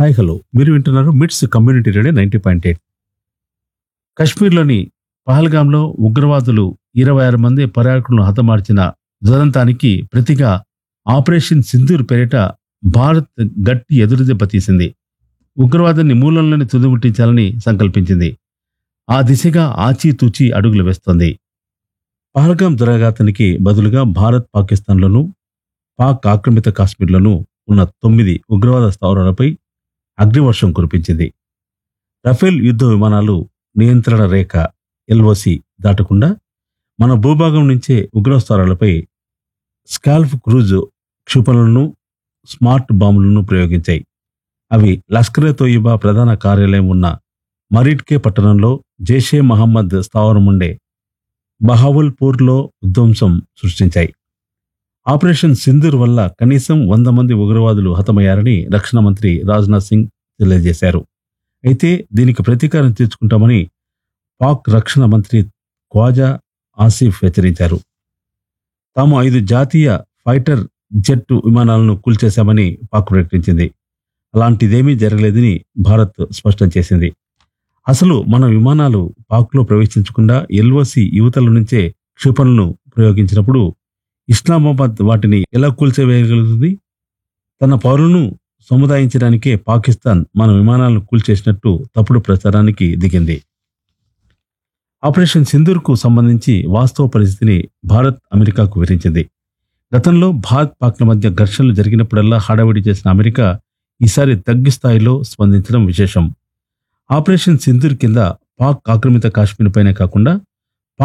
hi hello మీరు వింటున్నారు MITS community radio ninety point eight కశ్మీర్లోని పహల్గాంలో ఉగ్రవాదులు ఇరవై ఆరు మంది పర్యాటకులను హతమార్చిన దురంతానికి ప్రతిగా ఆపరేషన్ సింధూర్ పేరిట భారత్ గట్టి ఎదురుదెబ్బ తీసింది ఉగ్రవాదాన్ని మూలంలోనే తుదిముట్టించాలని సంకల్పించింది ఆ దిశగా ఆచితూచి అడుగులు వేస్తోంది పహల్గాం దురాఘాతానికి బదులుగా భారత్ పాకిస్తాన్లోనూ పాక్ ఆక్రమిత కాశ్మీర్లోనూ ఉన్న తొమ్మిది ఉగ్రవాద స్థావరాలపై అగ్నివర్షం కురిపించింది రఫేల్ యుద్ధ విమానాలు నియంత్రణ రేఖ ఎల్ఓసి దాటకుండా మన భూభాగం నుంచే ఉగ్రస్థావరాలపై స్కాల్ఫ్ క్రూజ్ క్షిపణులను స్మార్ట్ బాంబులను ప్రయోగించాయి అవి లష్కరే తోయిబా ప్రధాన కార్యాలయం ఉన్న మరిట్కే పట్టణంలో జైషే మహమ్మద్ స్థావరం ఉండే బహావల్పూర్లో విధ్వంసం సృష్టించాయి ఆపరేషన్ సింధూర్ వల్ల కనీసం వంద మంది ఉగ్రవాదులు హతమయ్యారని రక్షణ మంత్రి రాజ్నాథ్ సింగ్ తెలియజేశారు అయితే దీనికి ప్రతీకారం తీర్చుకుంటామని పాక్ రక్షణ మంత్రి ఖ్వాజా ఆసిఫ్ హెచ్చరించారు తాము ఐదు జాతీయ ఫైటర్ జెట్ విమానాలను కూల్చేశామని పాక్ ప్రకటించింది అలాంటిదేమీ జరగలేదని భారత్ స్పష్టం చేసింది అసలు మన విమానాలు పాక్లో ప్రవేశించకుండా ఎల్ఓసి యువతల నుంచే క్షిపణులను ప్రయోగించినప్పుడు ఇస్లామాబాద్ వాటిని ఎలా కూల్చివేయగలుగుతుంది తన పౌరులను సముదాయించడానికే పాకిస్తాన్ మన విమానాలను కూల్చేసినట్టు తప్పుడు ప్రచారానికి దిగింది ఆపరేషన్ సింధూర్కు సంబంధించి వాస్తవ పరిస్థితిని భారత్ అమెరికాకు వివరించింది గతంలో భారత్ పాక్ల మధ్య ఘర్షణలు జరిగినప్పుడల్లా హడావిడి చేసిన అమెరికా ఈసారి తగ్గి స్థాయిలో స్పందించడం విశేషం ఆపరేషన్ సింధూర్ కింద పాక్ ఆక్రమిత కాశ్మీర్ పైనే కాకుండా